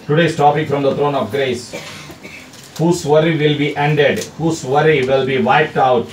Today's topic from the throne of grace. Whose worry will be ended? Whose worry will be wiped out?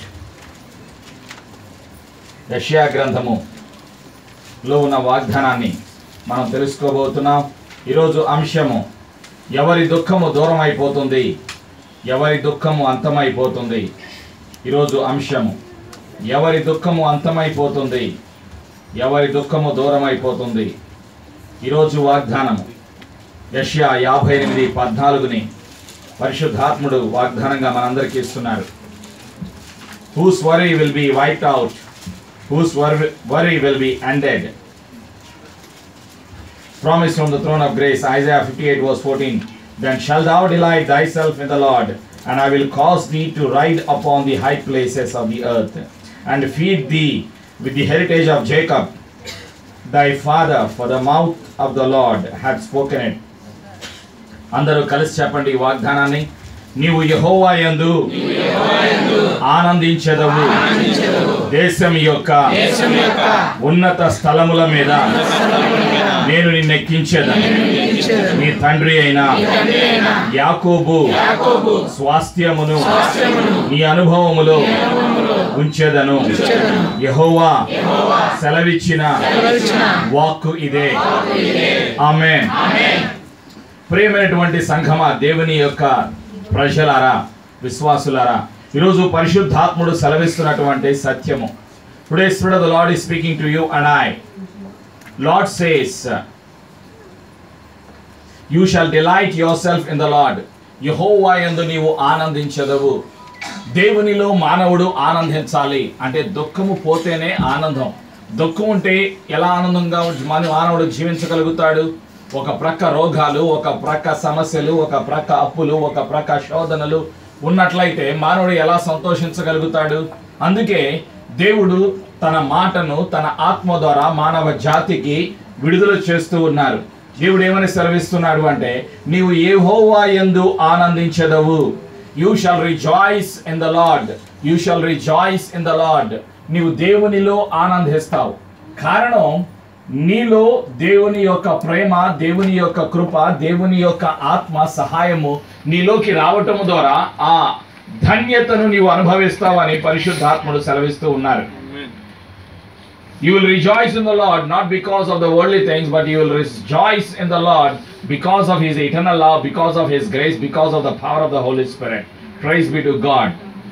యషయా గ్రంథము లో ఉన్న వాగ్దానాన్ని మనం తెలుసుకోబోతున్నాం ఈరోజు అంశము ఎవరి దుఃఖము దూరం అయిపోతుంది ఎవరి దుఃఖము అంతమైపోతుంది ఈరోజు అంశము ఎవరి దుఃఖము అంతమైపోతుంది ఎవరి దుఃఖము దూరం అయిపోతుంది ఈరోజు వాగ్దానము యష్యా యాభై ఎనిమిది పద్నాలుగుని పరిశుద్ధాత్ముడు వాగ్దానంగా మనందరికీ ఇస్తున్నారు whose worry will be wiped out whose worry will be ended Promise from the throne of grace, Isaiah 58 verse 14. Then shalt thou delight thyself in the Lord, and I will cause thee to ride upon the high places of the earth, and feed thee with the heritage of Jacob, thy father, for the mouth of the Lord hath spoken it. అందరూ కలిసి చెప్పండి ఈ వాగ్దానాన్ని నీవు యహోవా యందు ఆనందించదవు దేశం యొక్క ఉన్నత స్థలముల మీద నేను నిన్నెక్కించేదని నీ తండ్రి అయిన యాకోబు స్వాస్థ్యమును నీ అనుభవములో ఉంచేదను యహోవా సెలవిచ్చిన వాక్కు ఇదే ఆమె ప్రియమైనటువంటి సంఘమా దేవుని యొక్క ప్రజలారా విశ్వాసులారా ఈరోజు పరిశుద్ధాత్ముడు సెలవిస్తున్నటువంటి సత్యము today spirit of the lord is speaking to you and I lord says you shall delight yourself in the lord యహోవా యందు నీవు ఆనందించదవు దేవునిలో మానవుడు ఆనందించాలి అంటే దుఃఖము పోతేనే ఆనందం దుఃఖం ఉంటే ఎలా ఆనందంగా మన మానవుడు జీవించగలుగుతాడు ఒక ప్రక్క రోగాలు ఒక ప్రక్క సమస్యలు ఒక ప్రక్క అప్పులు ఒక ప్రక్క శోధనలు ఉన్నట్లయితే మానవుడు ఎలా సంతోషించగలుగుతాడు అందుకే దేవుడు తన మాటను తన ఆత్మ ద్వారా మానవ జాతికి విడుదల చేస్తూ ఉన్నారు దేవుడు ఏమని సెలవిస్తున్నాడు అంటే నీవు ఏహోవా యందు ఆనందించదవు you shall rejoice in the lord you shall rejoice in the lord నీవు దేవునిలో ఆనందిస్తావు కారణం నీలో దేవుని యొక్క ప్రేమ దేవుని యొక్క కృప దేవుని యొక్క ఆత్మ సహాయము నీలోకి రావటం ద్వారా ఆ ధన్యతను నీవు అనుభవిస్తావని పరిశుద్ధాత్ముడు సెలవిస్తూ ఉన్నారు You will rejoice in the Lord not because of the worldly things, but you will rejoice in the Lord because of His eternal love, because of His grace, because of the power of the Holy Spirit. Praise be to God.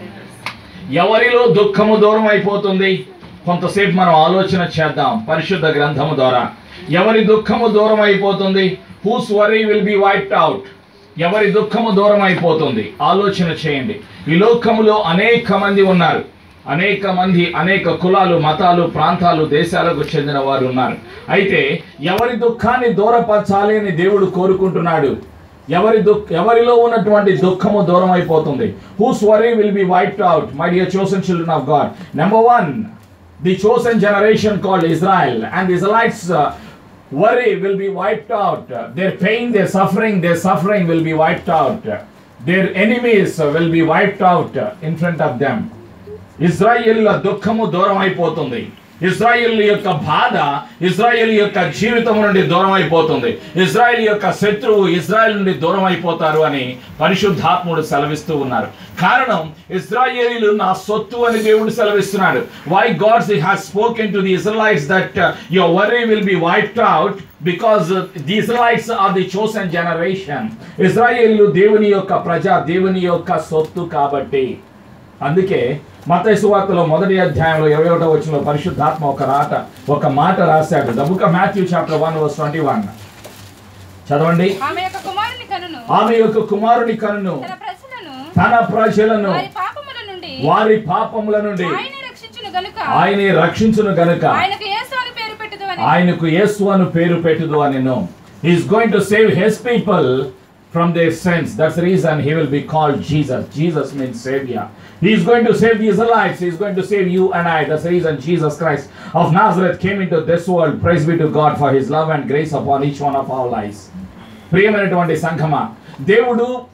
ఎవరిలో దుఃఖము దూరం అయిపోతుంది కొంతసేపు మనం ఆలోచన చేద్దాం పరిశుద్ధ గ్రంథము ద్వారా ఎవరి దుఃఖము దూరం అయిపోతుంది whose worry will be wiped out ఎవరి దుఃఖము దూరం అయిపోతుంది ఆలోచన చేయండి ఈ లోకములో అనేక మంది ఉన్నారు అనేక మంది అనేక కులాలు మతాలు ప్రాంతాలు దేశాలకు చెందిన వారు ఉన్నారు అయితే ఎవరి దుఃఖాన్ని దూరపరచాలి అని దేవుడు కోరుకుంటున్నాడు ఎవరి దుఃఖ ఎవరిలో ఉన్నటువంటి దుఃఖము దూరం అయిపోతుంది whose worry will be wiped out my dear chosen children of God number one the chosen generation called Israel and Israelites worry will be wiped out. Their pain, their suffering, their suffering will be wiped out. Their enemies will be wiped out in front of them. Israel దుఃఖము దూరం అయిపోతుంది Israel యొక్క బాధ Israel యొక్క జీవితం నుండి దూరం అయిపోతుంది ఇజ్రాయిల్ యొక్క శత్రువు ఇజ్రాయిల్ నుండి దూరం అయిపోతారు అని పరిశుద్ధాత్ముడు సెలవిస్తూ ఉన్నారు కారణం ఇజ్రాయేలీలు నా సొత్తు అని దేవుడు సెలవిస్తున్నాడు why God's has spoken to the Israelites that your worry will be wiped out because the Israelites are the chosen generation ఇజ్రాయేలీలు దేవుని యొక్క ప్రజ దేవుని యొక్క సొత్తు కాబట్టి అందుకే మత సువార్తలో మొదటి అధ్యాయంలో ఇరవై ఒకటో వచ్చిన పరిశుద్ధాత్మ ఒక రాట ఒక మాట రాశాడు the book of Matthew chapter one verse twenty one చదవండి ఆమె యొక్క కుమారుని కనును ఆమె యొక్క కుమారుని కన్ను తన ప్రజలను తన ప్రజలను వారి పాపముల నుండి వారి పాపముల నుండి ఆయనే రక్షించును గనుక ఆయనే రక్షించును గనుక ఆయనకు యేసు అని పేరు పెట్టుదు అని ఆయనకు యేసు అను పేరు పెట్టుదు అని is going to save his people from their sins that's reason he will be called Jesus Jesus means saviour He is going to save the Israelites. He is going to save you and I. That's the reason Jesus Christ of Nazareth came into this world. Praise be to God for His love and grace upon each one of our lives. ప్రియమైనటువంటి సంఘమా దేవుడు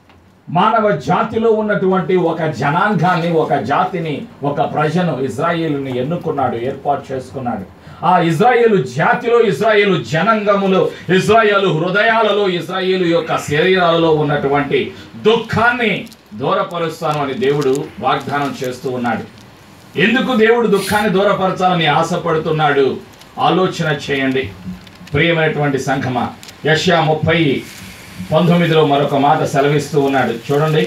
మానవ జాతిలో ఉన్నటువంటి ఒక జనాంగాన్ని ఒక జాతిని ఒక ప్రజను ఇజ్రాయేలుని ఎన్నుకున్నాడు ఏర్పాటు చేసుకున్నాడు ఆ ఇజ్రాయేలు జాతిలో ఇజ్రాయేలు జనాంగములో ఇజ్రాయేలు హృదయాలలో ఇజ్రాయేలు యొక్క శరీరాలలో ఉన్నటువంటి దుఃఖాన్ని దూరపరుస్తాను అని దేవుడు వాగ్దానం చేస్తూ ఉన్నాడు ఎందుకు దేవుడు దుఃఖాన్ని దూరపరచాలని ఆశపడుతున్నాడు ఆలోచన చేయండి ప్రియమైనటువంటి సంఘమా యష్యా ముప్పై పంతొమ్మిదిలో మరొక మాట సెలవిస్తూ ఉన్నాడు చూడండి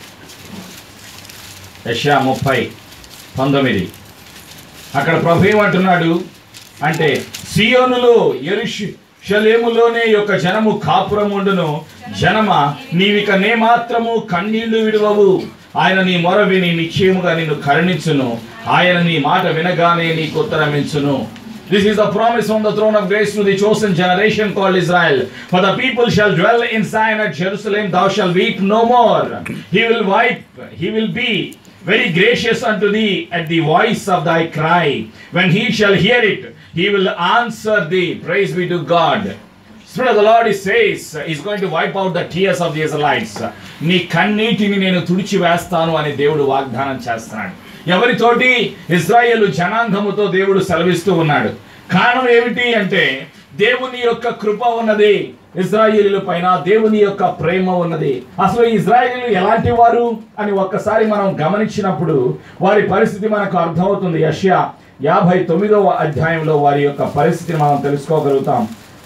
యష్యా ముప్పై పంతొమ్మిది అక్కడ ప్రభు ఏమంటున్నాడు అంటే సియోనులో ఎరుషు షలేములోనే యొక్క జనము కాపురముండును జనమ నీవిక నే మాత్రము కన్నీళ్లు విడువవు ఆయన నీ మొర విని నిశ్చయముగా నిన్ను కరుణించును ఆయన నీ మాట వినగానే నీకు ఉత్తరమించును This is the promise on the throne of grace to the chosen generation called Israel. For the people shall dwell in Zion at Jerusalem, thou shalt weep no more. He will wipe, he will be very gracious unto thee at the voice of thy cry. When he shall hear it, he will answer thee. Praise be to God. Spirit of the Lord he says, He's going to wipe out the tears of the Israelites. నీ కన్నీటిని నేను తుడిచి వేస్తాను అని దేవుడు వాగ్దానం చేస్తున్నాడు ఎవరితోటి ఇజ్రాయేలు జనాంగముతో దేవుడు సెలవిస్తూ ఉన్నాడు కారణం ఏమిటి అంటే దేవుని యొక్క కృప ఉన్నది ఇజ్రాయేలీల పైన దేవుని యొక్క ప్రేమ ఉన్నది అసలు ఈ ఇజ్రాయేలీలు ఎలాంటి వారు అని ఒక్కసారి మనం గమనించినప్పుడు వారి పరిస్థితి మనకు అర్థమవుతుంది యష్యా యాభై తొమ్మిదవ అధ్యాయంలో వారి యొక్క పరిస్థితిని మనం తెలుసుకోగలుగుతాం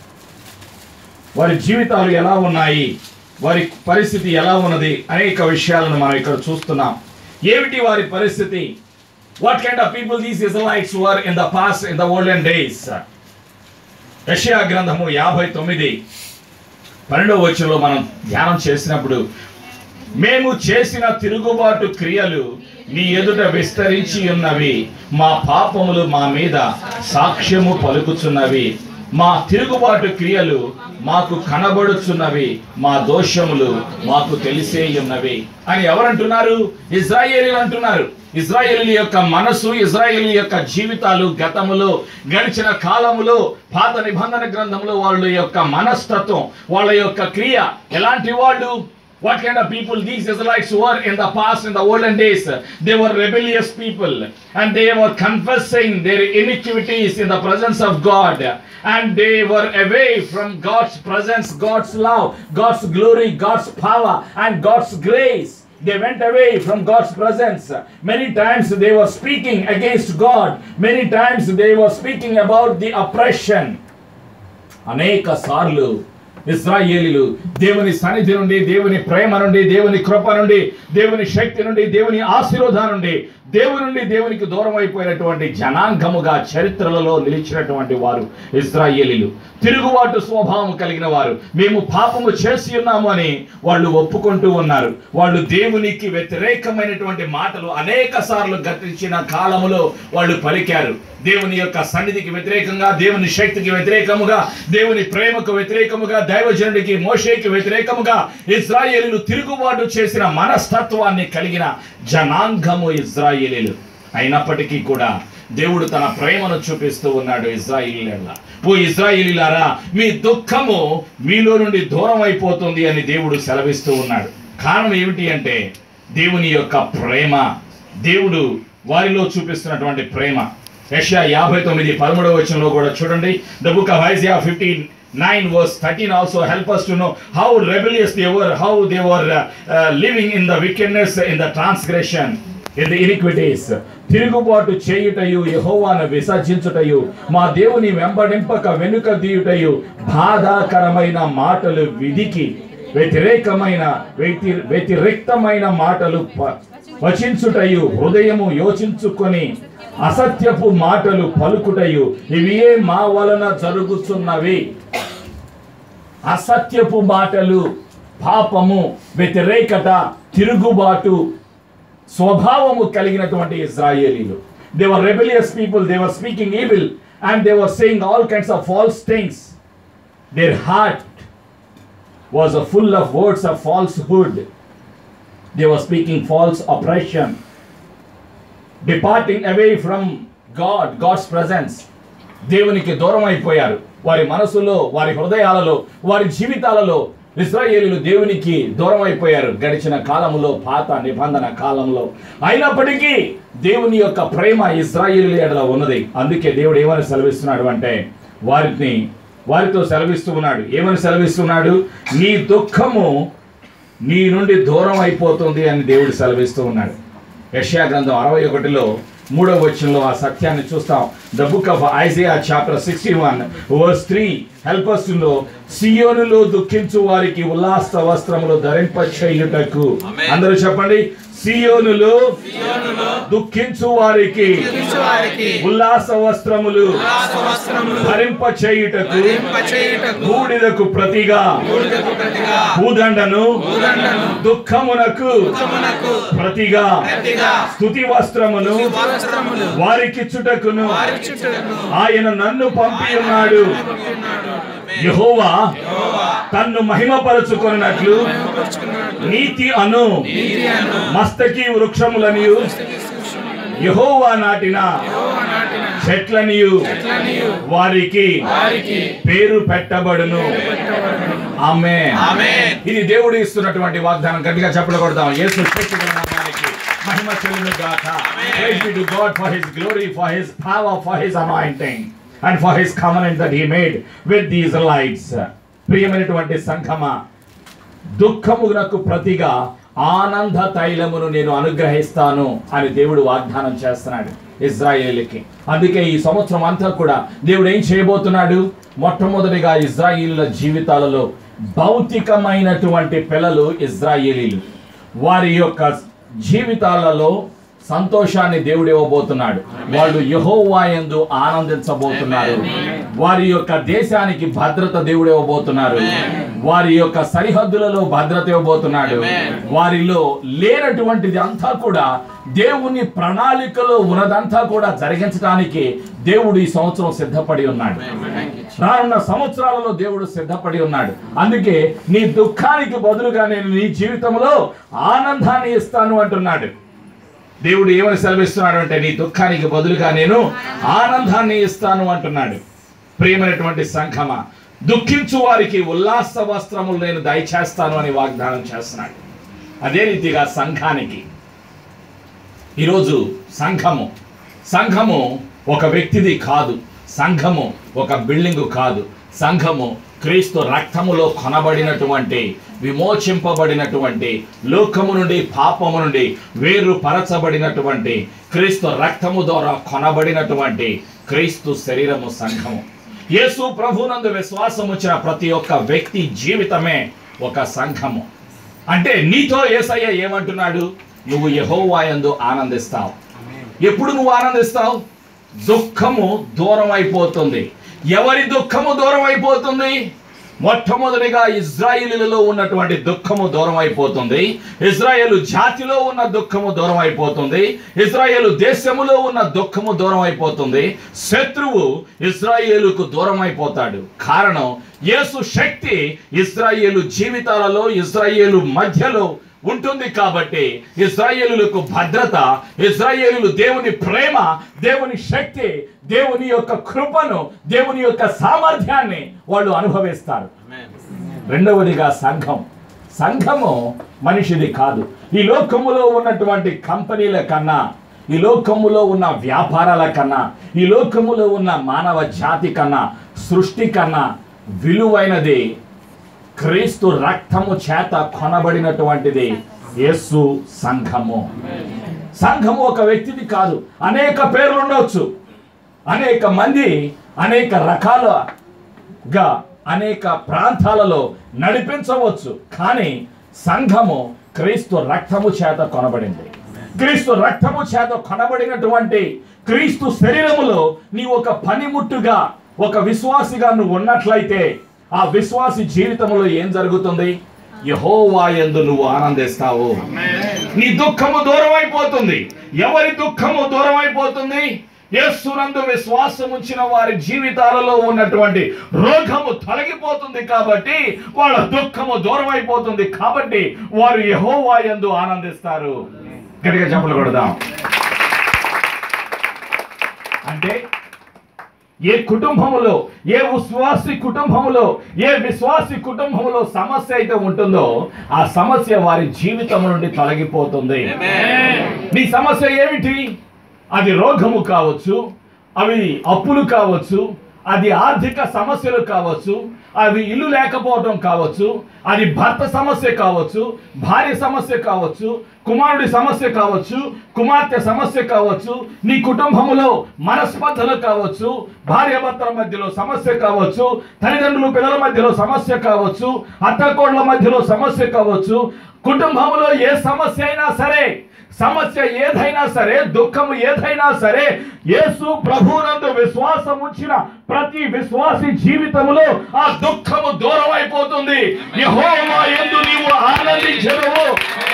వారి జీవితాలు ఎలా ఉన్నాయి వారి పరిస్థితి ఎలా ఉన్నది అనేక విషయాలను మనం ఇక్కడ చూస్తున్నాం ఏమిటి వారి పరిస్థితి what kind of people these Israelites were in the past in the olden days యెషయా గ్రంథము యాభై తొమ్మిది పన్నెండవ వచ్చంలో మనం ధ్యానం చేసినప్పుడు మేము చేసిన తిరుగుబాటు క్రియలు నీ ఎదుట విస్తరించి ఉన్నవి మా పాపములు మా మీద సాక్ష్యము పలుకుచున్నవి మా తిరుగుబాటు క్రియలు మాకు కనబడుచున్నవి మా దోషములు మాకు తెలిసే ఉన్నవి అని ఎవరంటున్నారు ఇజ్రాయేలీలు అంటున్నారు ఇజ్రాయేలీల యొక్క మనసు ఇజ్రాయేలీ యొక్క జీవితాలు గతములో గడిచిన కాలములో పాత నిబంధన గ్రంథంలో వాళ్ళ యొక్క మనస్తత్వం వాళ్ళ యొక్క క్రియ ఎలాంటి వాళ్ళు What kind of people these Israelites were in the past, in the olden days? They were rebellious people and they were confessing their iniquities in the presence of God and they were away from God's presence, God's love, God's glory, God's power, and God's grace. They went away from God's presence. Many times they were speaking against God. Many times they were speaking about the oppression. అనేక సార్లు ఇస్రాయేలీలు దేవుని సన్నిధి నుండి దేవుని ప్రేమ నుండి దేవుని కృప నుండి దేవుని శక్తి నుండి దేవుని ఆశీర్వాదం నుండి దేవుని నుండి దేవునికి దూరం అయిపోయినటువంటి జనాంగముగా చరిత్రలలో నిలిచినటువంటి వారు ఇస్రాయేలీలు తిరుగుబాటు స్వభావం కలిగిన వారు మేము పాపము చేసి ఉన్నాము అని వాళ్ళు ఒప్పుకుంటూ ఉన్నారు వాళ్ళు దేవునికి వ్యతిరేకమైనటువంటి మాటలు అనేక సార్లు గతించిన కాలములో వాళ్ళు పలికారు దేవుని యొక్క సన్నిధికి వ్యతిరేకంగా దేవుని శక్తికి వ్యతిరేకముగా దేవుని ప్రేమకు వ్యతిరేకముగా దైవజనుడికి మోషేకి వ్యతిరేకముగా ఇజ్రాయేలీలు తిరుగుబాటు చేసిన మనస్తత్వాన్ని కలిగిన జనాంగము ఇజ్రాయేలీలు అయినప్పటికీ కూడా దేవుడు తన ప్రేమను చూపిస్తూ ఉన్నాడు ఇజ్రాయిలీల ఓ ఇజ్రాయిలీలారా మీ దుఃఖము మీలో నుండి దూరం అయిపోతుంది అని దేవుడు సెలవిస్తూ ఉన్నాడు కారణం ఏమిటి అంటే దేవుని యొక్క ప్రేమ దేవుడు వారిలో చూపిస్తున్నటువంటి ప్రేమ యెషయా యాభై తొమ్మిది పదమూడవ వచనంలో కూడా చూడండి the book of Isaiah fifteen nine verse thirteen also help us to know how rebellious they were how they were living in the wickedness in the transgression in the iniquities తిరుగుబాటు చేయుటయు యెహోవాను విసర్జించుటయు మా దేవుని వెంబడింపక వెనుక దీయుటయు బాధాకరమైన మాటలు విధికి వ్యతిరేకమైన వ్యతి వ్యతిరేక్తమైన మాటలు ప- వచించుటయు హృదయము యోచించుకొని అసత్యపు మాటలు పలుకుటయు ఇవియే మా వలన జరుగుతున్నవి అసత్యపు మాటలు పాపము వ్యతిరేకత తిరుగుబాటు స్వభావము కలిగినటువంటి ఇజ్రాయేలీలు they were rebellious people they were speaking evil and they were saying all kinds of false things their heart was full of words of falsehood. They were speaking false oppression, departing away from God, God's presence. దేవునికి దూరం అయిపోయారు వారి మనసులో వారి హృదయాలలో వారి జీవితాలలో ఇస్రాయేలీలు దేవునికి దూరం అయిపోయారు గడిచిన కాలంలో పాత నిబంధన కాలంలో అయినప్పటికీ దేవుని యొక్క ప్రేమ ఇస్రాయేలీల ఎడల ఉన్నది అందుకే దేవుడు ఏమని సెలవిస్తున్నాడు అంటే వారిని వారితో సెలవిస్తూ ఉన్నాడు ఏమని సెలవిస్తున్నాడు నీ దుఃఖము నీ నుండి దూరం అయిపోతుంది అని దేవుడు సెలవిస్తూ ఉన్నాడు యెషయా గ్రంథం అరవై ఒకటిలో మూడవ వచనంలో ఆ సత్యాన్ని చూస్తాం the book of Isaiah chapter sixty one verse three help us to know సియోనులో దుఃఖించు వారికి ఉల్లాస వస్త్రములు ధరింపచేయుటకు Amen. అందరూ చెప్పండి సియోనులో దుఃఖించు వారికి వారికి ఉల్లాస వస్త్రములు వస్త్రములు ధరింపచేయుటకు ధరింపచేయుటకు బూడిదకు ప్రతిగా బూడిదకు ప్రతిగా భూదండను భూదండను దుఃఖమునకు దుఃఖమునకు ప్రతిగా ప్రతిగా స్తుతి వస్త్రమును వస్త్రములు వారికిచ్చుటకును వారి చుట్టూ ఆయన నన్ను పంపి ఉన్నాడు యెహోవా తన్ను మహిమపరచుకున్నట్లు నీతి అను మస్తకి వృక్షములనియు యెహోవా నాటిన చెట్లనియు వారికి వారికి పేరు పెట్టబడును ఆమె ఆమేన్. ఇది దేవుడు ఇస్తున్నటువంటి వాగ్దానం గట్టిగా చెప్పలు కొడదాం యేసు శక్తి గల నామానికి మహిమ చెల్లును గాక praise be to god for his glory for his power for his anointing and for his covenant that he made with the israelites ప్రియమైనటువంటి సంఘమా దుఃఖమునకు ప్రతిగా ఆనంద తైలమును నేను అనుగ్రహిస్తాను అని దేవుడు వాగ్దానం చేస్తున్నాడు ఇజ్రాయేలీకి అందుకే ఈ సంవత్సరం అంతా కూడా దేవుడు ఏం చేయబోతున్నాడు మొట్టమొదటిగా ఇజ్రాయేలీల జీవితాలలో భౌతికమైనటువంటి పిల్లలు ఇజ్రాయేలీలు వారి యొక్క జీవితాలలో సంతోషాన్ని దేవుడు ఇవ్వబోతున్నాడు వాళ్ళు యహోవాయందు ఆనందించబోతున్నారు వారి యొక్క దేశానికి భద్రత దేవుడు ఇవ్వబోతున్నారు వారి యొక్క సరిహద్దులలో భద్రత ఇవ్వబోతున్నాడు వారిలో లేనటువంటిది అంతా కూడా దేవుని ప్రణాళికలో ఉన్నదంతా కూడా జరిగించడానికి దేవుడు ఈ సంవత్సరం సిద్ధపడి ఉన్నాడు రానున్న సంవత్సరాలలో దేవుడు సిద్ధపడి ఉన్నాడు అందుకే నీ దుఃఖానికి బదులుగా నేను నీ జీవితంలో ఆనందాన్ని ఇస్తాను అంటున్నాడు దేవుడు ఏమని సెలవిస్తున్నాడు అంటే నీ దుఃఖానికి బదులుగా నేను ఆనందాన్ని ఇస్తాను అంటున్నాడు ప్రియమైనటువంటి సంఘమా దుఃఖించు వారికి ఉల్లాస వస్త్రములు నేను దయచేస్తాను అని వాగ్దానం చేస్తున్నాడు అదే రీతిగా సంఘానికి ఈరోజు సంఘము సంఘము ఒక వ్యక్తిది కాదు సంఘము ఒక బిల్డింగు కాదు సంఘము క్రీస్తు రక్తములో కొనబడినటువంటి విమోచింపబడినటువంటి లోకము నుండి పాపము నుండి వేరు పరచబడినటువంటి క్రీస్తు రక్తము ద్వారా కొనబడినటువంటి క్రీస్తు శరీరము సంఘము యేసు ప్రభునందు విశ్వాసం వచ్చిన ప్రతి ఒక్క వ్యక్తి జీవితమే ఒక సంఘము అంటే నీతో ఏసయ్య ఏమంటున్నాడు నువ్వు యెహోవాయందు ఆనందిస్తావు ఎప్పుడు నువ్వు ఆనందిస్తావు దుఃఖము దూరం అయిపోతుంది ఎవరి దుఃఖము దూరం అయిపోతుంది మొట్టమొదటిగా ఇజ్రాయిలీలలో ఉన్నటువంటి దుఃఖము దూరం అయిపోతుంది ఇజ్రాయేలు జాతిలో ఉన్న దుఃఖము దూరం అయిపోతుంది ఇజ్రాయేలు దేశములో ఉన్న దుఃఖము దూరం అయిపోతుంది శత్రువు ఇజ్రాయేలుకు దూరం అయిపోతాడు కారణం యేసు శక్తి ఇజ్రాయేలు జీవితాలలో ఇజ్రాయేలు మధ్యలో ఉంటుంది కాబట్టి ఇజ్రాయేలులకు భద్రత ఇజ్రాయేలులు దేవుని ప్రేమ దేవుని శక్తి దేవుని యొక్క కృపను దేవుని యొక్క సామర్థ్యాన్ని వాళ్ళు అనుభవిస్తారు రెండవదిగా సంఘం సంఘము మనిషిది కాదు ఈ లోకములో ఉన్నటువంటి కంపెనీల కన్నా ఈ లోకములో ఉన్న వ్యాపారాల కన్నా ఈ లోకములో ఉన్న మానవ జాతి కన్నా సృష్టి కన్నా విలువైనది క్రీస్తు రక్తము చేత కొనబడినటువంటిది యేసు సంఘము సంఘము ఒక వ్యక్తిది కాదు అనేక పేర్లు ఉండవచ్చు అనేక మంది అనేక రకాలుగా అనేక ప్రాంతాలలో నడిపించవచ్చు కానీ సంఘము క్రీస్తు రక్తము చేత కొనబడింది క్రీస్తు రక్తము చేత కొనబడినటువంటి క్రీస్తు శరీరములో నీ ఒక పనిముట్టుగా ఒక విశ్వాసిగా నువ్వు ఉన్నట్లయితే ఆ విశ్వాసి జీవితంలో ఏం జరుగుతుంది యహోవా యందు నువ్వు ఆనందిస్తావు నీ దుఃఖము దూరం అయిపోతుంది ఎవరి దుఃఖము దూరం అయిపోతుంది యేసునందు విశ్వాసం ఉంచిన వారి జీవితాలలో ఉన్నటువంటి రోగము తొలగిపోతుంది కాబట్టి వాళ్ళ దుఃఖము దూరం అయిపోతుంది కాబట్టి వారు యహోవా యందు ఆనందిస్తారు గట్టిగా చెప్పలు కొడదాం అంటే ఏ కుటుంబములో ఏ విశ్వాసి కుటుంబములో ఏ విశ్వాసి కుటుంబములో సమస్య అయితే ఉంటుందో ఆ సమస్య వారి జీవితం నుండి తొలగిపోతుంది నీ సమస్య ఏమిటి అది రోగము కావచ్చు అవి అప్పులు కావచ్చు అది ఆర్థిక సమస్యలు కావచ్చు అవి ఇల్లు లేకపోవడం కావచ్చు అది భర్త సమస్య కావచ్చు భార్య సమస్య కావచ్చు కుమారుడి సమస్య కావచ్చు కుమార్తె సమస్య కావచ్చు నీ కుటుంబములో మనస్పర్ధలు కావచ్చు భార్యాభర్తల మధ్యలో సమస్య కావచ్చు తల్లిదండ్రులు పిల్లల మధ్యలో సమస్య కావచ్చు అత్తకోళ్ల మధ్యలో సమస్య కావచ్చు కుటుంబంలో ఏ సమస్య అయినా సరే సమస్య ఏదైనా సరే దుఃఖము ఏదైనా సరే యేసు ప్రభునందు విశ్వాసం ఉంచిన ప్రతి విశ్వాసి జీవితములో ఆ దుఃఖము దూరం అయిపోతుంది యెహోవా యందు నీవు ఆనందించవు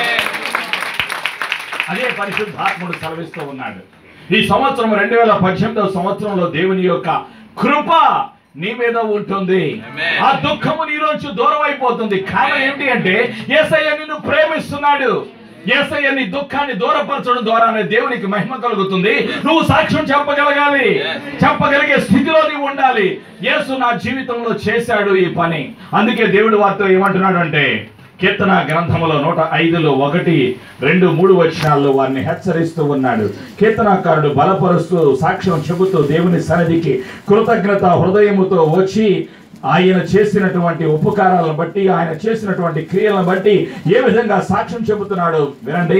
అదే పరిశుద్ధాత్ముడు సెలవిస్తూ ఉన్నాడు ఈ సంవత్సరం రెండు వేల పద్దెనిమిదవ సంవత్సరంలో దేవుని యొక్క కృప నీ మీద ఉంటుంది ఆ దుఃఖము నీలోంచి దూరం అయిపోతుంది కారణం ఏంటి అంటే ఏసయ్య నిన్ను ప్రేమిస్తున్నాడు ఏసయ్య నీ దుఃఖాన్ని దూరపరచడం ద్వారానే దేవునికి మహిమ కలుగుతుంది నువ్వు సాక్ష్యం చెప్పగలగాలి చెప్పగలిగే స్థితిలో నీవు ఉండాలి యేసు నా జీవితంలో చేశాడు ఈ పని అందుకే దేవుడు వారితో ఏమంటున్నాడు అంటే కీర్తన గ్రంథములో నూట ఐదులో ఒకటి రెండు మూడు వచనాల్లో వారిని హెచ్చరిస్తూ ఉన్నాడు కీర్తనాకారుడు బలపరుస్తూ సాక్ష్యం చెబుతూ దేవుని సన్నిధికి కృతజ్ఞత హృదయముతో వచ్చి ఆయన చేసినటువంటి ఉపకారాలను బట్టి ఆయన చేసినటువంటి క్రియలను బట్టి ఏ విధంగా సాక్ష్యం చెబుతున్నాడు వినండి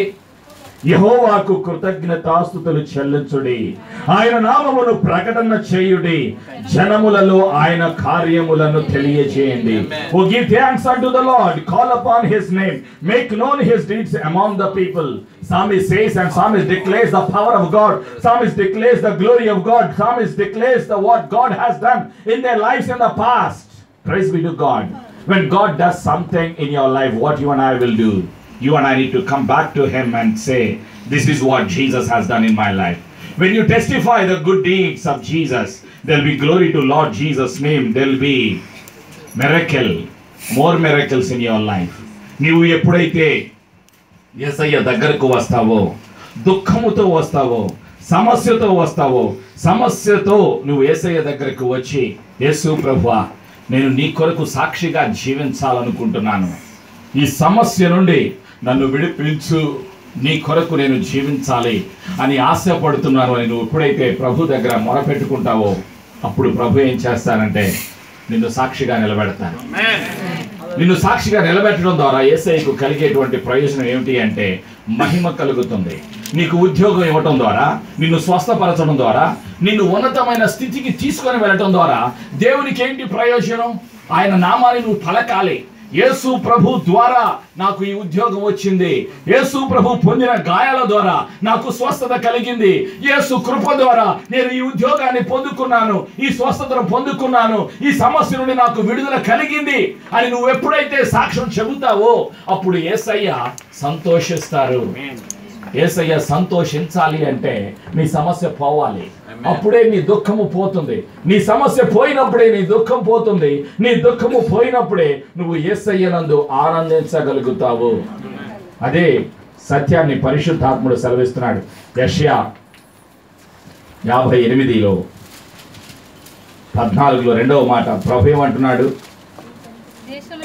యహోవాకు కృతజ్ఞతాస్తుతులు చెల్లించుడి ఆయన నామమును ప్రకటన చేయుడి జనములలో ఆయన కార్యములను తెలియజేయండి O give thanks unto the Lord call upon his name make known his deeds among the people psalmist says and psalmist declares the power of God psalmist declares the glory of God psalmist declares the what God has done in their lives in the past praise be to God when God does something in your life what you and I will do you and I need to come back to Him and say, This is what Jesus has done in my life. When you testify the good deeds of Jesus, there'll be glory to Lord Jesus' name. There'll be miracle, more miracles in your life. నీవు ఎప్పుడైతే ఎసయ్య దగ్గరకు వస్తావో దుఃఖముతో వస్తావో సమస్యతో వస్తావో సమస్యతో నువ్వు ఏసయ్య దగ్గరకు వచ్చి యేసు ప్రభువా నేను నీ కొరకు సాక్షిగా జీవించాలనుకుంటున్నాను ఈ సమస్య నుండి నన్ను విడిపించు నీ కొరకు నేను జీవించాలి అని ఆశపడుతున్నాను అని నువ్వు ఎప్పుడైతే ప్రభు దగ్గర మొరపెట్టుకుంటావో అప్పుడు ప్రభు ఏం చేస్తానంటే నిన్ను సాక్షిగా నిలబెడతాను నిన్ను సాక్షిగా నిలబెట్టడం ద్వారా ఏసఐకు కలిగేటువంటి ప్రయోజనం ఏమిటి అంటే మహిమ కలుగుతుంది నీకు ఉద్యోగం ఇవ్వటం ద్వారా నిన్ను స్వస్థపరచడం ద్వారా నిన్ను ఉన్నతమైన స్థితికి తీసుకొని వెళ్ళటం ద్వారా దేవునికి ఏంటి ప్రయోజనం ఆయన నామాన్ని నువ్వు పలకాలి యేసు ప్రభు ద్వారా నాకు ఈ ఉద్యోగం వచ్చింది యేసు ప్రభు పొందిన గాయాల ద్వారా నాకు స్వస్థత కలిగింది యేసు కృప ద్వారా నేను ఈ ఉద్యోగాన్ని పొందుకున్నాను ఈ స్వస్థతను పొందుకున్నాను ఈ సమస్య నుండి నాకు విడుదల కలిగింది అని నువ్వు ఎప్పుడైతే సాక్ష్యం చెబుతావో అప్పుడు ఏసయ్య సంతోషిస్తారు ఏసయ్య సంతోషించాలి అంటే నీ సమస్య పోవాలి అప్పుడే నీ దుఃఖము పోతుంది నీ సమస్య పోయినప్పుడే నీ దుఃఖం పోతుంది నీ దుఃఖము పోయినప్పుడే నువ్వు ఏసయ్యనందు ఆనందించగలుగుతావు అదే సత్యాన్ని పరిశుద్ధాత్ముడు సెలవిస్తున్నాడు యష్యా యాభై ఎనిమిదిలో పద్నాలుగులో రెండవ మాట ప్రభు ఏమంటున్నాడు దేశంలో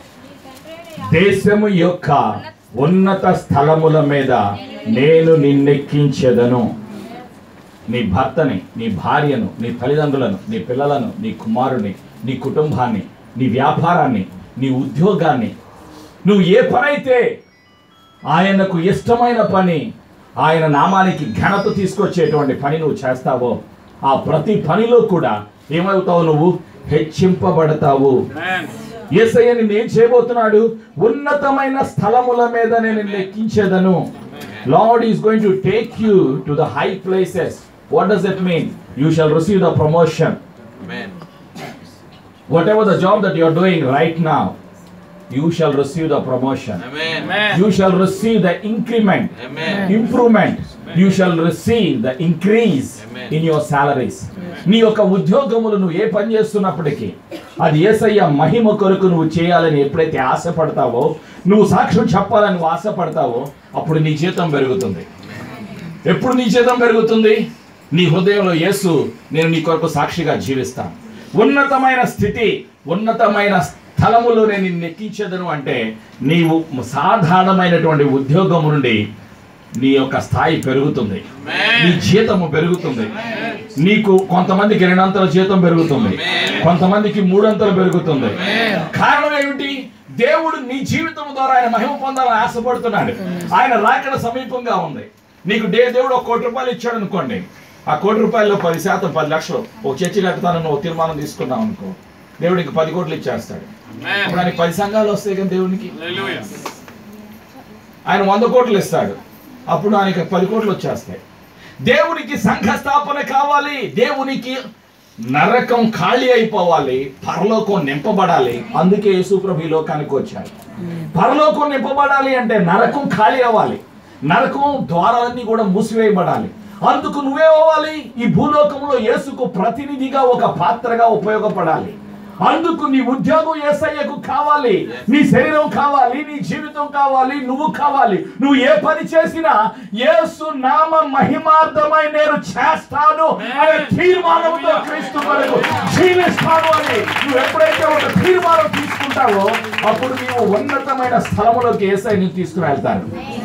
దేశము యొక్క ఉన్నత స్థలముల మీద నేను నిన్నెక్కించెదను నీ భర్తని నీ భార్యను నీ తల్లిదండ్రులను నీ పిల్లలను నీ కుమారుని నీ కుటుంబాన్ని నీ వ్యాపారాన్ని నీ ఉద్యోగాన్ని నువ్వు ఏ పనైతే ఆయనకు ఇష్టమైన పని ఆయన నామానికి ఘనత తీసుకొచ్చేటువంటి పని నువ్వు చేస్తావో ఆ ప్రతి పనిలో కూడా ఏమవుతావు నువ్వు హెచ్చింపబడతావు ఏసయ్య నిన్ను ఏం చేయబోతున్నాడు ఉన్నతమైన స్థలముల మీద నేను లెక్కించేదను Lord is going to take you to the high places what does it mean you shall receive the promotion whatever the job that you are doing right now you shall receive the promotion you shall receive the increment improvement you shall receive the increase in your salaries నీ యొక్క ఉద్యోగములు నువ్వు ఏ పని చేస్తున్నప్పటికీ అది ఏసయ్య మహిమ కొరకు నువ్వు చేయాలని ఎప్పుడైతే ఆశపడతావో నువ్వు సాక్ష్యం చెప్పాలని నువ్వు ఆశపడతావో అప్పుడు నీ జీతం పెరుగుతుంది ఎప్పుడు నీ జీతం పెరుగుతుంది నీ హృదయంలో యేసు నేను నీ కొరకు సాక్షిగా జీవిస్తాను ఉన్నతమైన స్థితి ఉన్నతమైన స్థలములో నేను నిన్ను ఎక్కించేదను అంటే నీవు సాధారణమైనటువంటి ఉద్యోగం నుండి నీ యొక్క స్థాయి పెరుగుతుంది నీ జీతము పెరుగుతుంది నీకు కొంతమందికి రెండంతల జీతం పెరుగుతుంది కొంతమందికి మూడంతలు పెరుగుతుంది కారణం ఏమిటి దేవుడు నీ జీవితం ద్వారా ఆయన మహిమ పొందాలని ఆశపడుతున్నాడు ఆయన రాకడ సమీపంగా ఉంది నీకు దే దేవుడు ఒక కోటి రూపాయలు ఇచ్చాడు అనుకోండి ఆ కోటి రూపాయల్లో పది శాతం పది లక్షలు ఒక చర్చి కట్టుతానని నువ్వు తీర్మానం తీసుకున్నావు అనుకో దేవుడు నీకు పది కోట్లు ఇచ్చేస్తాడు అప్పుడు ఆయనకి పది సంఘాలు వస్తాయి కదా దేవునికి ఆయన వంద కోట్లు ఇస్తాడు అప్పుడు ఆయనకి పది కోట్లు వచ్చేస్తాయి దేవునికి సంఘ స్థాపన కావాలి దేవునికి నరకం ఖాళీ అయిపోవాలి పరలోకం నింపబడాలి అందుకే యేసుప్రభు ఈ లోకానికి వచ్చాడు పరలోకం నింపబడాలి అంటే నరకం ఖాళీ అవ్వాలి నరకం ద్వారాలన్నీ కూడా మూసివేయబడాలి అందుకు నువ్వే అవ్వాలి ఈ భూలోకంలో యేసుకు ప్రతినిధిగా ఒక పాత్రగా ఉపయోగపడాలి అందుకు నీ ఉద్యోగం ఏసయ్యకు కావాలి నీ శరీరం కావాలి నీ జీవితం కావాలి నువ్వు కావాలి నువ్వు ఏ పని చేసినా యేసు నామ మహిమార్థమై నేను చేస్తాను అనే తీర్మానంతో క్రీస్తు కొరకు జీవిస్తాను అని నువ్వు ఎప్పుడైతే ఒక తీర్మానం తీసుకుంటావో అప్పుడు నీవు ఉన్నతమైన స్థలములోకి ఏసై నీకు తీసుకుని వెళ్తారు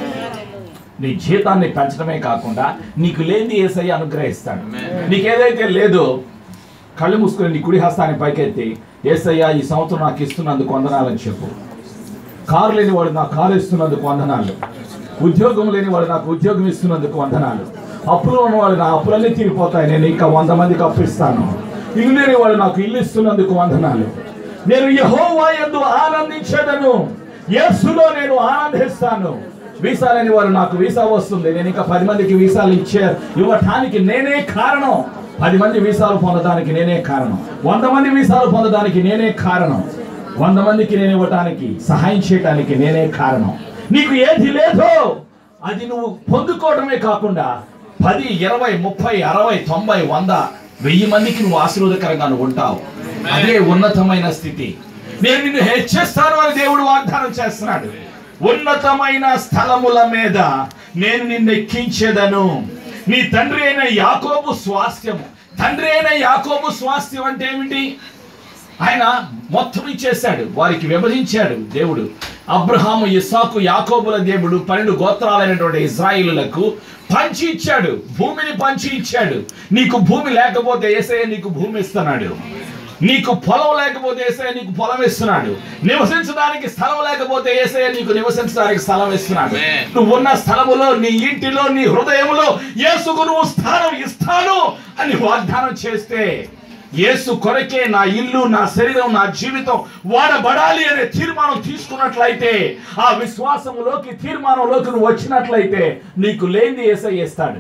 నీ జీతాన్ని పెంచడమే కాకుండా నీకు లేని ఏసై అనుగ్రహిస్తాడు నీకు ఏదైతే లేదో కళ్ళు మూసుకొని నీ కుడి హస్తాన్ని పైకెత్తి ఏసయ్యా ఈ సంవత్సరం నాకు ఇస్తున్నందుకు వందనాలని చెప్పు కారు లేని వాడు నాకు కారు ఇస్తున్నందుకు వందనాలు ఉద్యోగం లేని వాడు నాకు ఉద్యోగం ఇస్తున్నందుకు వందనాలు అప్పులు ఉన్నవాడు నా అప్పులన్నీ తీరిపోతాయి నేను ఇంకా వంద మందికి అప్పు ఇస్తాను ఇల్లు లేని వాడు నాకు ఇల్లు ఇస్తున్నందుకు వందనాలు నేను యెహోవా యందు ఆనందించదను యేసులో నేను ఆనందిస్తాను వీసా లేని వారు నాకు వీసా వస్తుంది నేను ఇంకా పది మందికి వీసాలు ఇచ్చే ఇవ్వటానికి నేనే కారణం పది మంది వీసాలు పొందడానికి నేనే కారణం వంద మంది వీసాలు పొందడానికి నేనే కారణం వంద మందికి నేను ఇవ్వటానికి సహాయం చేయడానికి నేనే కారణం నీకు ఏది లేదో అది నువ్వు పొందుకోవడమే కాకుండా పది ఇరవై ముప్పై అరవై తొంభై వంద వెయ్యి మందికి నువ్వు ఆశీర్వదకరంగా నువ్వు ఉంటావు అదే ఉన్నతమైన స్థితి నేను నిన్ను హెచ్చిస్తాను అని దేవుడు వాగ్దానం చేస్తున్నాడు ఉన్నతమైన స్థలముల మీద నేను నిన్ను ఎక్కించేదను నీ తండ్రి అయిన యాకోబు స్వాస్థ్యము తండ్రి అయిన యాకోబు స్వాస్థ్యం అంటే ఏమిటి ఆయన మొత్తం ఇచ్చేశాడు వారికి విభజించాడు దేవుడు అబ్రహాము ఇస్సాకు యాకోబుల దేవుడు పన్నెండు గోత్రాలైనటువంటి ఇజ్రాయిలులకు పంచి ఇచ్చాడు భూమిని పంచి ఇచ్చాడు నీకు భూమి లేకపోతే ఏసయ్య నీకు భూమి ఇస్తున్నాడు నీకు పొలం లేకపోతే ఏసయ్య నీకు పొలం ఇస్తున్నాడు నివసించడానికి స్థలం లేకపోతే ఏసయ్య నీకు నివసించడానికి స్థలం ఇస్తున్నాడు Amen. నువ్వు ఉన్న స్థలములో నీ ఇంటిలో నీ హృదయములో యేసుకు నువ్వు స్థానం ఇస్తాను అని వాగ్దానం చేస్తే యేసు కొరకే నా ఇల్లు నా శరీరం నా జీవితం వాడబడాలి అనే తీర్మానం తీసుకున్నట్లయితే ఆ విశ్వాసములోకి తీర్మానంలోకి నువ్వు వచ్చినట్లయితే నీకు లేనిది ఏసై ఇస్తాడు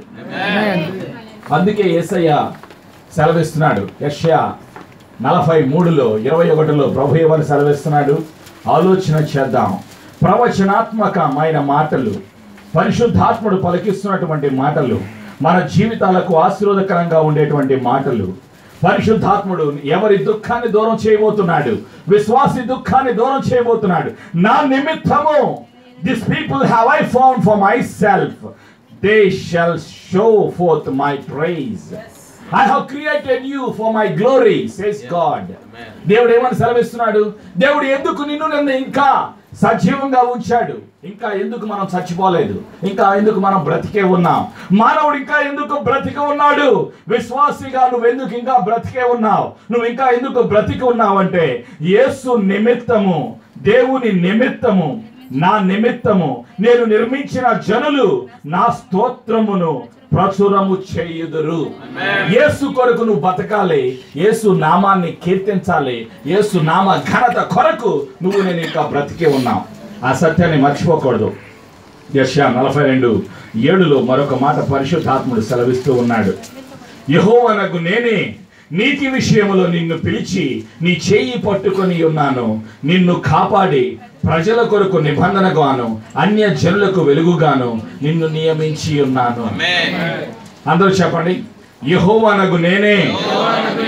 అందుకే ఏసయ్య సెలవిస్తున్నాడు యష్యా నలభై మూడులో ఇరవై ఒకటిలో ప్రభు ఏమని సెలవిస్తున్నాడు ఆలోచన చేద్దాం ప్రవచనాత్మకమైన మాటలు పరిశుద్ధాత్ముడు పలికిస్తున్నటువంటి మాటలు మన జీవితాలకు ఆశీర్వాదకరంగా ఉండేటువంటి మాటలు పరిశుద్ధాత్ముడు ఎవరి దుఃఖాన్ని దూరం చేయబోతున్నాడు విశ్వాసి దుఃఖాన్ని దూరం చేయబోతున్నాడు నా నిమిత్తము this people have I found for myself they shall show forth my praise I have created you for my glory says God దేవుడు ఏమని సెలవిస్తున్నాడు దేవుడు ఎందుకు నిన్ను నన్ను ఇంకా సజీవంగా ఉంచాడు ఇంకా ఎందుకు మనం చచ్చిపోలేదు ఇంకా ఎందుకు మనం బ్రతికే ఉన్నాం మానవుడు ఇంకా ఎందుకు బ్రతికి ఉన్నాడు విశ్వాసిగా నువ్వు ఎందుకు ఇంకా బ్రతికే ఉన్నావు నువ్వు ఇంకా ఎందుకు బ్రతికి ఉన్నావు అంటే యేసు నిమిత్తము దేవుని నిమిత్తము నా నిమిత్తము నేను నిర్మించిన జనులు నా స్తోత్రమును ప్రచురము చేయుదురు యేసు కొరకు నువ్వు బతకాలి యేసు నామాన్ని కీర్తించాలి యేసు నామ ఘనత కొరకు నువ్వు నేను ఇంకా బ్రతికే ఉన్నావు ఆ సత్యాన్ని మర్చిపోకూడదు యశా నలభై రెండు ఏడులో మరొక మాట పరిశుద్ధాత్ముడు సెలవిస్తూ ఉన్నాడు యహోవనకు నేనే నీతి విషయములో నిన్ను పిలిచి నీ చేయి పట్టుకొని ఉన్నాను నిన్ను కాపాడి ప్రజల కొరకు నిబంధనగాను అన్య జనులకు వెలుగుగాను నిన్ను నియమించి ఉన్నాను అందరూ చెప్పండి యహోవనకు నేనే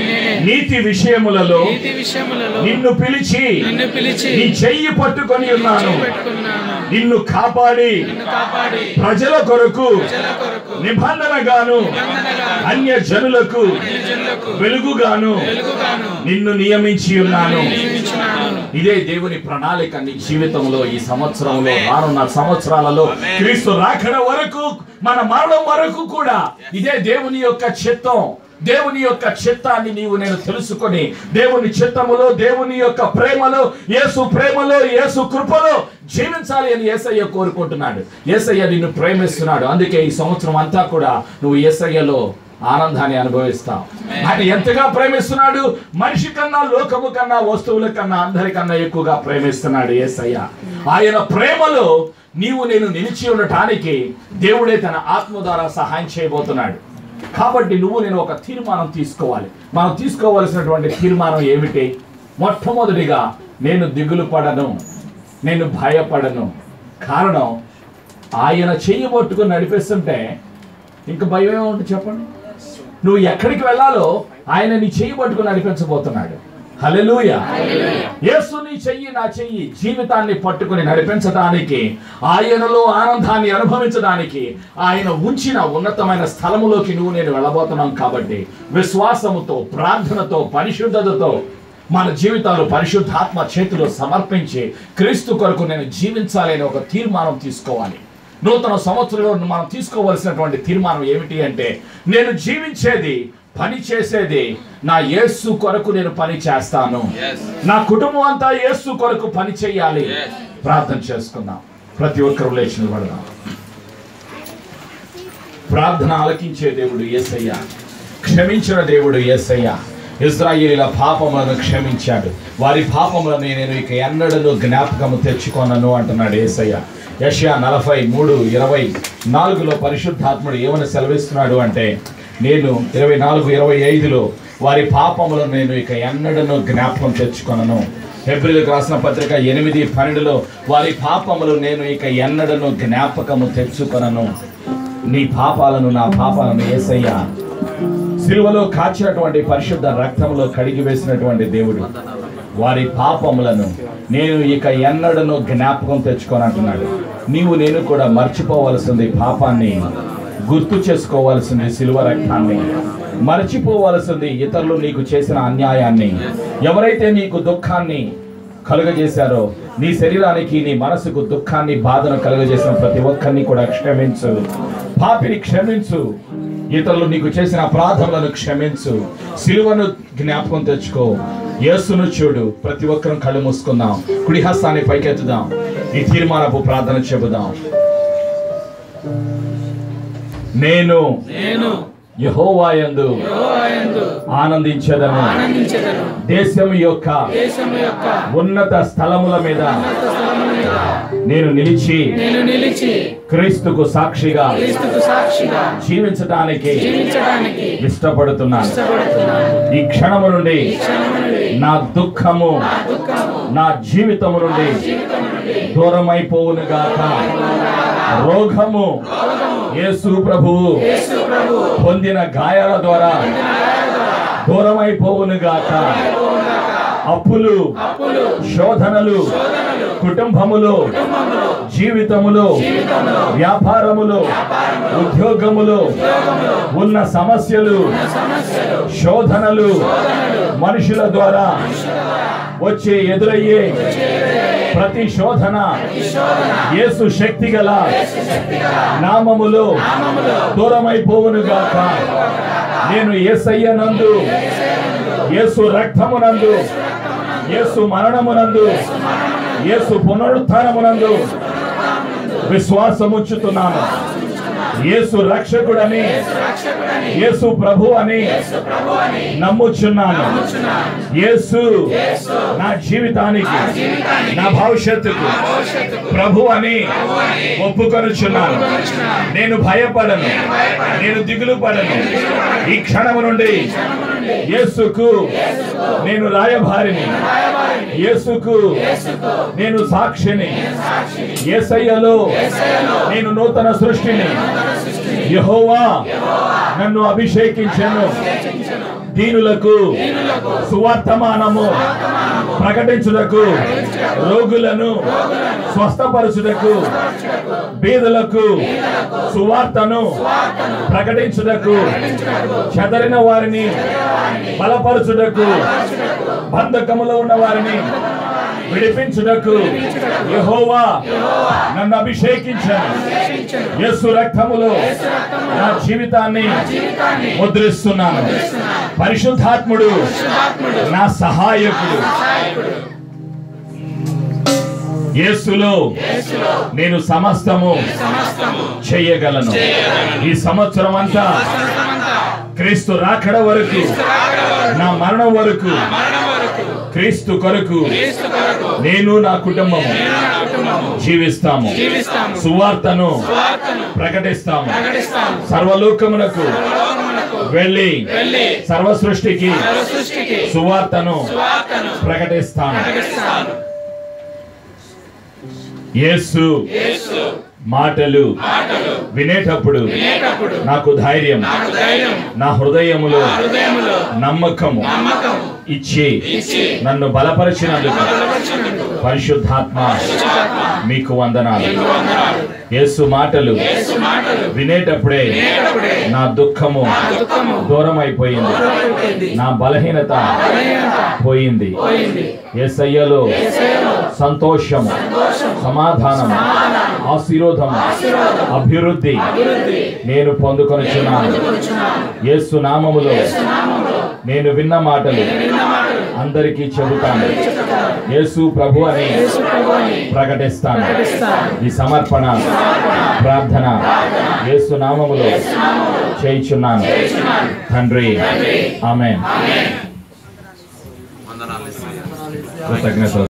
నీతి విషయములలో నీతి విషయములలో నిన్ను పిలిచి నిన్ను పిలిచి నీ చెయ్యి పట్టుకొని ఉన్నాను పెట్టుకున్నాను నిన్ను కాపాడి నిన్ను కాపాడి ప్రజల కొరకు ప్రజల కొరకు నిబంధనగాను నిబంధనగా అన్య జనులకు జనులకు వెలుగుగాను వెలుగుగాను నిన్ను నియమించి ఉన్నాను నియమించున్నాను ఇదే దేవుని ప్రణాళిక నీ జీవితంలో ఈ సంవత్సరంలో రానున్న సంవత్సరాలలో క్రీస్తు రాకడ వరకు మన మరణం వరకు కూడా ఇదే దేవుని యొక్క చిత్తం దేవుని యొక్క చిత్తాన్ని నీవు నేను తెలుసుకొని దేవుని చిత్తములో దేవుని యొక్క ప్రేమలో యేసు ప్రేమలో యేసు కృపలో జీవించాలి అని ఏసయ్య కోరుకుంటున్నాడు ఏసయ్య నిన్ను ప్రేమిస్తున్నాడు అందుకే ఈ సంవత్సరం అంతా కూడా నువ్వు ఏసయ్యలో ఆనందాన్ని అనుభవిస్తావు ఆయన ఎంతగా ప్రేమిస్తున్నాడు మనిషి కన్నా లోకము కన్నా వస్తువుల కన్నా అందరికన్నా ఎక్కువగా ప్రేమిస్తున్నాడు యేసయ్య ఆయన ప్రేమలో నీవు నేను నిలిచి ఉండటానికి దేవుడే తన ఆత్మ ద్వారా సహాయం చేయబోతున్నాడు కాబట్టి నువ్వు నేను ఒక తీర్మానం తీసుకోవాలి మనం తీసుకోవలసినటువంటి తీర్మానం ఏమిటి మొట్టమొదటిగా నేను దిగులు పడను నేను భయపడను కారణం ఆయన చెయ్యి పట్టుకుని నడిపిస్తుంటే ఇంకా భయం ఏముంటుంది చెప్పండి నువ్వు ఎక్కడికి వెళ్ళాలో ఆయన నీ చెయ్యి పట్టుకుని నడిపించబోతున్నాడు హల్లెలూయ యేసు నీ చెయ్యి నా చెయ్యి జీవితాన్ని పట్టుకుని నడిపించడానికి ఆయనలో ఆనందాన్ని అనుభవించడానికి ఆయన ఉంచిన ఉన్నతమైన స్థలములోకి నువ్వు నేను వెళ్ళబోతున్నాం కాబట్టి విశ్వాసముతో ప్రార్థనతో పరిశుద్ధతతో మన జీవితాలు పరిశుద్ధాత్మ చేతిలో సమర్పించి క్రీస్తు కొరకు నేను జీవించాలి అనే ఒక తీర్మానం తీసుకోవాలి నూతన సంవత్సరంలో మనం తీసుకోవలసినటువంటి తీర్మానం ఏమిటి అంటే నేను జీవించేది పని చేసేది నా యేసు కొరకు నేను పని చేస్తాను నా కుటుంబం అంతా యేసు కొరకు పని చేయాలి ప్రార్థన చేసుకుందాం ప్రతి ఒక్కరు లేచి నిలబడదాం ప్రార్థన ఆలకించే దేవుడు యేసయ్య క్షమించిన దేవుడు యేసయ్య ఇజ్రాయేలీల పాపములను క్షమించాడు వారి పాపములను నేను ఇక ఎన్నడను జ్ఞాపకము తెచ్చుకొనను అంటున్నాడు యేసయ్య యషయా నలభై మూడు ఇరవై నాలుగులో పరిశుద్ధాత్ముడు ఏమని సెలవిస్తున్నాడు అంటే నేను ఇరవై నాలుగు ఇరవై ఐదులో వారి పాపములను నేను ఇక ఎన్నడను జ్ఞాపకం తెచ్చుకొనను ఫిబ్రవరికి రాసిన పత్రిక ఎనిమిది పన్నెండులో వారి పాపములు నేను ఇక ఎన్నడను జ్ఞాపకము తెచ్చుకొనను నీ పాపాలను నా పాపాలను ఏసయ్యా సిలువలో కాచినటువంటి పరిశుద్ధ రక్తంలో కడిగి వేసినటువంటి దేవుడు వారి పాపములను నేను ఇక ఎన్నడను జ్ఞాపకం తెచ్చుకొని అంటున్నాడు నీవు నేను కూడా మర్చిపోవలసింది పాపాన్ని గుర్తు చేసుకోవాల్సింది సిలువ రక్తాన్ని మర్చిపోవలసింది ఇతరులు నీకు చేసిన అన్యాయాన్ని ఎవరైతే నీకు దుఃఖాన్ని కలుగజేశారో నీ శరీరానికి నీ మనసుకు దుఃఖాన్ని బాధను కలుగజేసిన ప్రతి ఒక్కరిని కూడా క్షమించు పాపిని క్షమించు ఇతరులు నీకు చేసిన అపరాధములను క్షమించు సిలువను జ్ఞాపకం తెచ్చుకో యేసును చూడు ప్రతి ఒక్కరం కళ్ళు మూసుకుందాం కుడి హస్తాన్ని పైకెత్తుదాం ఈ తీర్మానపు ప్రార్థన చెబుదాం నేను నేను యహోవాయందు యెహోవాయందు ఆనందించదను ఆనందించెదను దేశం యొక్క దేశము యొక్క ఉన్నత స్థలముల మీద స్థలముల మీద నేను నిలిచి నేను నిలిచి క్రీస్తుకు సాక్షిగా క్రీస్తుకు సాక్షిగా జీవించడానికి జీవించడానికి ఇష్టపడుతున్నాను ఇష్టపడుతున్నాను ఈ క్షణము నుండి క్షణము నుండి నా దుఃఖము దుఃఖము నా జీవితము నుండి దూరమైపోవును గాక రోగము యేసు ప్రభువు యేసు ప్రభు పొందిన గాయాల ద్వారా దూరమైపోవును గాక అప్పులు అప్పులు శోధనలు కుటుంబములు జీవితములు వ్యాపారములు ఉద్యోగములు ఉన్న సమస్యలు శోధనలు మనుషుల ద్వారా వచ్చే ఎదురయ్యే ప్రతి శోధన యేసు శక్తి గల నామములో దూరమైపోవును గాక నేను యేసయ్యనందు యేసు రక్తమునందు యేసు మరణమునందు యేసు పునరుత్థానమునందు విశ్వాసముంచుతున్నాను యేసు రక్షకుడని యేసు ప్రభు అని నమ్ముచున్నాను యేసు నా జీవితానికి నా భవిష్యత్తుకు ప్రభు అని ఒప్పుకొనుచున్నాను నేను భయపడను నేను దిగులు పడను ఈ క్షణము నుండి యేసుకు నేను రాయభారిని యేసుకు నేను సాక్షిని యేసయ్యలో నేను నూతన సృష్టిని యెహోవా నన్ను అభిషేకించను దీనులకు సువర్తమానము ప్రకటించుటకు రోగులను స్వస్థపరచుటకు బీదలకు సువార్తను ప్రకటించుటకు చెదరిన వారిని బలపరచుటకు బంధకములో ఉన్న వారిని విడిపించుటకు యెహోవా నన్ను అభిషేకించాను యేసు రక్తములో నా జీవితాన్ని ముద్రిస్తున్నాను పరిశుద్ధాత్ముడు నా సహాయకుడు యేసులో నేను సమస్తము చేయగలను ఈ సంవత్సరం అంతా క్రీస్తు రాకడ వరకు నా మరణం వరకు క్రీస్తు కొరకు నేను నా కుటుంబము జీవిస్తాము సువార్తను ప్రకటిస్తాము సర్వలోకమునకు వెళ్ళి సర్వ సృష్టికి సువార్తను ప్రకటిస్తాను యేసు మాటలు వినేటప్పుడు నాకు ధైర్యం నా హృదయములో నమ్మకము ఇచ్చి నన్ను బలపరిచినందుకు పరిశుద్ధాత్మ మీకు వందనాలు యేసు మాటలు వినేటప్పుడే నా దుఃఖము దూరం అయిపోయింది నా బలహీనత పోయింది యేసయ్యలో సంతోషము సమాధానము ఆశీర్వాదము అభివృద్ధి నేను పొందుకొనిచున్నాను యేసు నామములో నేను విన్న మాటలు అందరికీ చెబుతాను యేసు ప్రభు అని ప్రకటిస్తాను ఈ సమర్పణ ప్రార్థన యేసు నామములో చేయుచున్నాను తండ్రి ఆమె కృతజ్ఞతలు